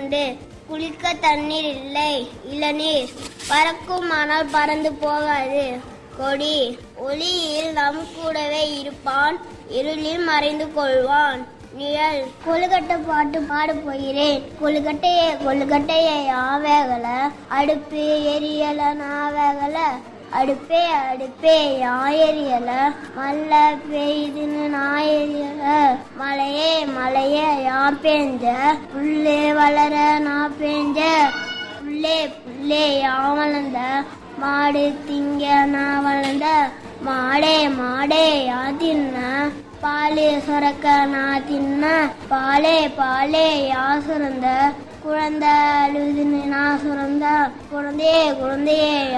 வறண்டு குளிக்க தண்ணீர் இல்லை இளநீர் பறக்கும் ஆனால் பறந்து போகாது கொடி ஒளியில் நம் கூடவே இருப்பான் இருளில் மறைந்து கொள்வான் நிழல் கொழுக்கட்டை பாட்டு பாட போகிறேன் கொழுக்கட்டையே கொழுக்கட்டையே ஆவேகல அடுப்பு எரியல நாவேகல அடுப்பே அடுப்பே யாயரியல மழை பெய்யுதுன்னு நான் எரியல மழையே மழையே யா பேஞ்ச புள்ளே வளர நான் பேஞ்ச புள்ளே புள்ளே யா வளர்ந்த மாடு திங்க நான் வளர்ந்த மாடே மாடே யா தின்ன பாலே சுரக்க நான் தின்ன பாலே பாலே யா சுரந்த குழந்தை அழுதுன்னு நான் சுரந்த குழந்தையே குழந்தையே